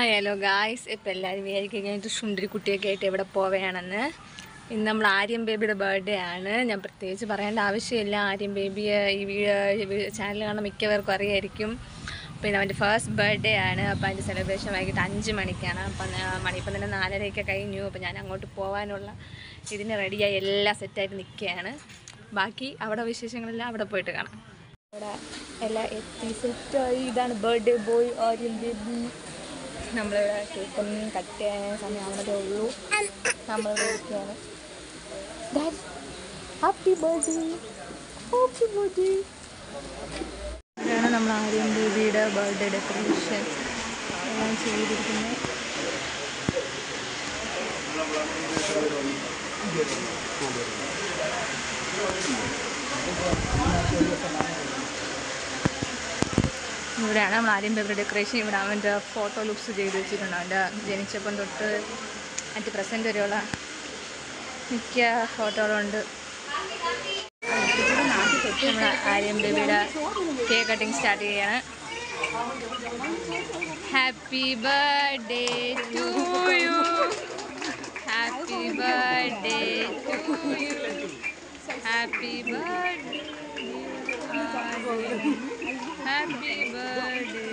hello guys ഇപ്പം എല്ലാവരും വിചാരിക്കും കഴിഞ്ഞിട്ട് സുണ്ടരി കുട്ടിയൊക്കെ ആയിട്ട് എവിടെ പോവുകയാണെന്ന് ഇന്ന് നമ്മൾ ആര്യൻ ബേബിയുടെ ബർത്ത്ഡേ ആണ് ഞാൻ പ്രത്യേകിച്ച് പറയേണ്ട ആവശ്യമില്ല ആര്യൻ ബേബിയെ ഈ വീഡിയോ ചാനൽ കാണുന്ന മിക്കവർക്കും അറിയായിരിക്കും പിന്നെ അവൻ്റെ ഫസ്റ്റ് ബർത്ത്ഡേ ആണ് അപ്പോൾ അതിൻ്റെ സെലിബ്രേഷൻ വൈകിട്ട് അഞ്ച് മണിക്കാണ് അപ്പം ഞാൻ- മണി ഇപ്പം തന്നെ നാലരയൊക്കെ കഴിഞ്ഞു അപ്പോൾ ഞാൻ അങ്ങോട്ട് പോകാനുള്ള ഇതിന് റെഡിയായി എല്ലാം സെറ്റായിട്ട് നിൽക്കുകയാണ് ബാക്കി അവിടെ വിശേഷങ്ങളെല്ലാം അവിടെ പോയിട്ട് കാണാം ഇവിടെ എല്ലാം എത്തി സെറ്റായി ഇതാണ് ബർത്ത്ഡേ ബോയ് ആര്യൻ ബേബി നമ്മളിവിടെ കേക്കൊന്നും കട്ട് ചെയ്യാൻ സമയമാവുന്നതേ ഉള്ളൂ നമ്മളിവിടെ ഇരിക്കുകയാണ് ഹാപ്പി ബർത്ത്ഡേ ഹാപ്പി ബർത്ത്ഡേ ഇതാണ് നമ്മൾ ആര്യൻ ബേബിയുടെ ബർത്ത്ഡേ ഡെക്കറേഷൻ എല്ലാം ചെയ്തിരിക്കുന്നത് ഇവിടെയാണ് നമ്മൾ ആര്യൻ ബേബിയുടെ ഡെക്കറേഷൻ ഇവിടെ അവൻ്റെ ഫോട്ടോ ലുക്സ് ചെയ്ത് വെച്ചിട്ടുണ്ട് അവൻ്റെ ജനിച്ചപ്പം തൊട്ട് മറ്റ് പ്രസൻറ്റ് വരെയുള്ള മിക്ക ഫോട്ടോകളുണ്ട് നമ്മൾ ആര്യൻ ബേബിയുടെ കേക്ക് കട്ടിങ് സ്റ്റാർട്ട് ചെയ്യാണ് happy birthday to you happy birthday to you happy birthday happy birthday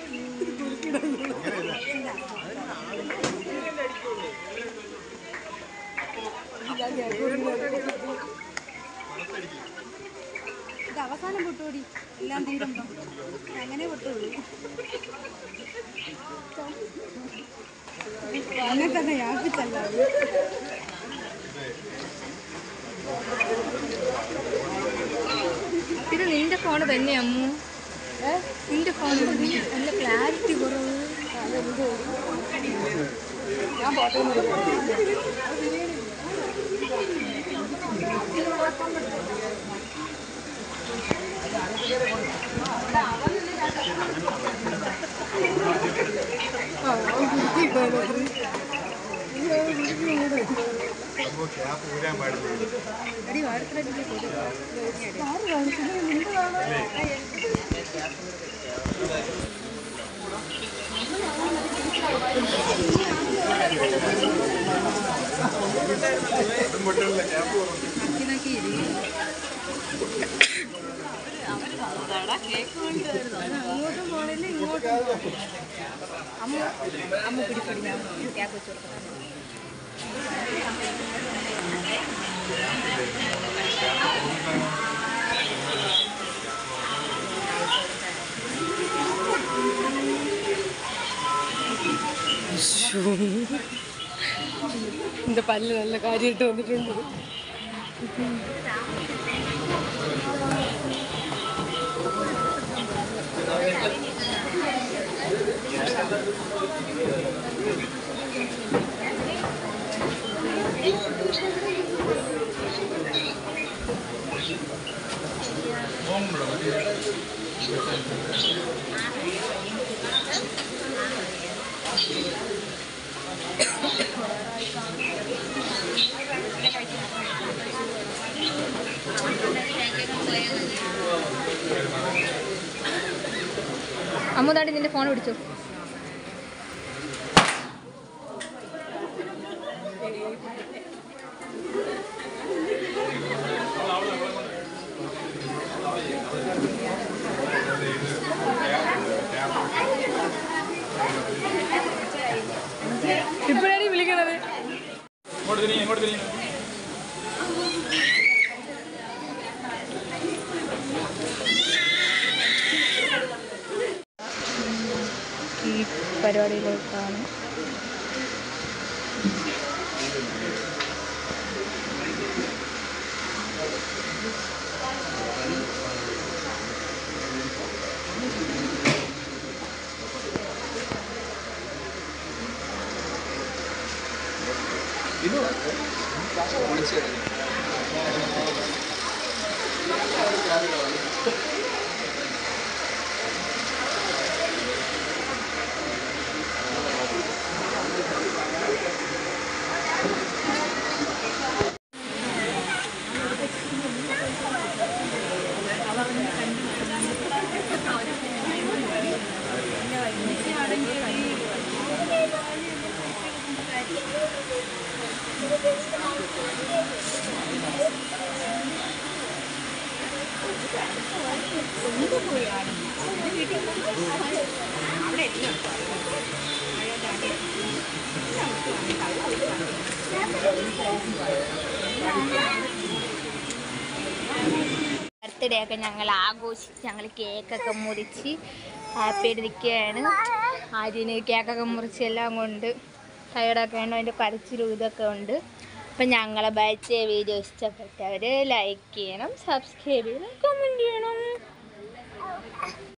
ഇത് അവസാനം പൊട്ടുകൂടി എല്ലാം തീരുമ്പോ അങ്ങനെ പൊട്ടുള്ളൂ അങ്ങനെ തന്നെ യാപിച്ചല്ല ഇത് നിന്റെ ഫോൺ തന്നെ അമ്മു നിന്റെ ഫോൺ നല്ല ക്ലാരിറ്റി കുറവ് ഞാൻ പോട്ടെ അടി വാഴത്തിലേക്ക് അങ്ങോട്ടും പോണില്ല ഇങ്ങോട്ടും അമ്മ അമ്മ പിടിക്കടി ഞാൻ ഗ്യാപ്പ് വെച്ച് കൊടുക്കാം എന്റെ പല്ല് നല്ല കാര്യമായിട്ട് വന്നിട്ടുണ്ട് അമ്മുതാണ്ടി നിന്റെ ഫോൺ പിടിച്ചോ ഇപ്പോഴാണ് വിളിക്കണത് ഇങ്ങോട്ട് തിരിഞ്ഞ് ഇങ്ങോട്ട് തിരിഞ്ഞ് ഈ പരിപാടിയിലേക്കാണ് ബർത്ത്ഡേ ഒക്കെ ഞങ്ങൾ ആഘോഷിച്ച് ഞങ്ങൾ കേക്കൊക്കെ മുറിച്ച് ഹാപ്പി ആയിട്ടിരിക്കുകയാണ് ആര്യന് കേക്കൊക്കെ മുറിച്ച് എല്ലാം കൊണ്ട് ടയർഡൊക്കെ ഉണ്ട് അതിൻ്റെ കരച്ചിലും ഇതൊക്കെ ഉണ്ട് അപ്പം ഞങ്ങളെ ബർത്ത്ഡേ വീഡിയോ ഇഷ്ടപ്പെട്ടവർ ലൈക്ക് ചെയ്യണം സബ്സ്ക്രൈബ് ചെയ്യണം കമൻറ്റ് ചെയ്യണം